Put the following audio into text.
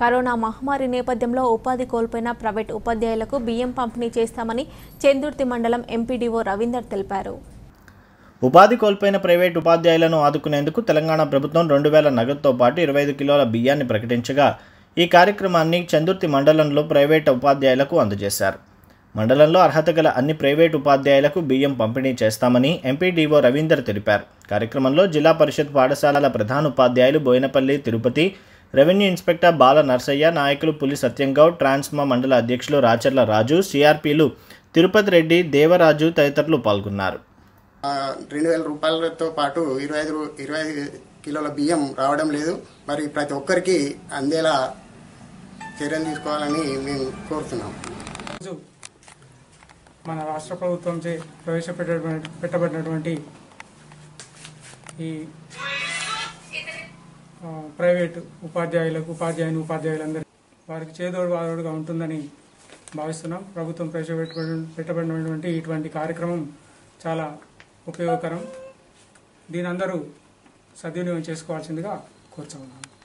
corona మహమ్మారి నేపథ్యంలో ఉపాధి కోల్పోయిన ప్రైవేట్ ఉపాధ్యాయులకు బియ్యం పంపిణీ చేస్తామని చెందుర్తి మండలం ఎంపీడీఓ రవీందర్ తెలిపారు ఉపాధి కోల్పోయిన ప్రైవేట్ ఉపాధ్యాయులను ఆదుకునేందుకు తెలంగాణ ప్రభుత్వం రెండు వేల నగదుతో పాటు ఇరవై ఐదు కిలోల బియ్యాన్ని ప్రకటించగా ఈ కార్యక్రమాన్ని చందుర్తి మండలంలో ప్రైవేట్ ఉపాధ్యాయులకు అందజేశారు మండలంలో అర్హత గల అన్ని ప్రైవేట్ ఉపాధ్యాయులకు బియ్యం పంపిణీ చేస్తామని ఎంపీడీఓ రవీందర్ తెలిపారు కార్యక్రమంలో జిల్లా పరిషత్ పాఠశాలల ప్రధాన ఉపాధ్యాయులు బోయినపల్లి తిరుపతి రెవెన్యూ ఇన్స్పెక్టర్ బాల నర్సయ్య నాయకులు పులి సత్యంగౌడ్ ట్రాన్స్మా మండల అధ్యక్షులు రాచర్ల రాజు సిఆర్పీలు తిరుపతి రెడ్డి దేవరాజు తదితరులు పాల్గొన్నారు ఆ, రెండు వేల రూపాయలతో పాటు ఇరవై ఐదు రూ- ఇరవై ఐదు కిలోల బియ్యం రావడం లేదు మరి ప్రతి ఒక్కరికి అందేలా చర్యలు తీసుకోవాలని మేము కోరుతున్నాం రోజు మన రాష్ట్ర ప్రభుత్వంచే ప్రవేశపెట్ట పెట్టబడినటువంటి ఈ ఆ, ప్రైవేట్ ఉపాధ్యాయులకు ఉపాధ్యాయుని ఉపాధ్యాయులందరూ వారికి చేదోడు వాదోడుగా ఉంటుందని భావిస్తున్నాం ప్రభుత్వం ప్రవేశపెట్ట పెట్టబడినటువంటి ఇటువంటి కార్యక్రమం చాలా ఉపయోగకరం దీని అందరూ సద్వినియోగం చేసుకోవాల్సిందిగా కోరుతున్నాను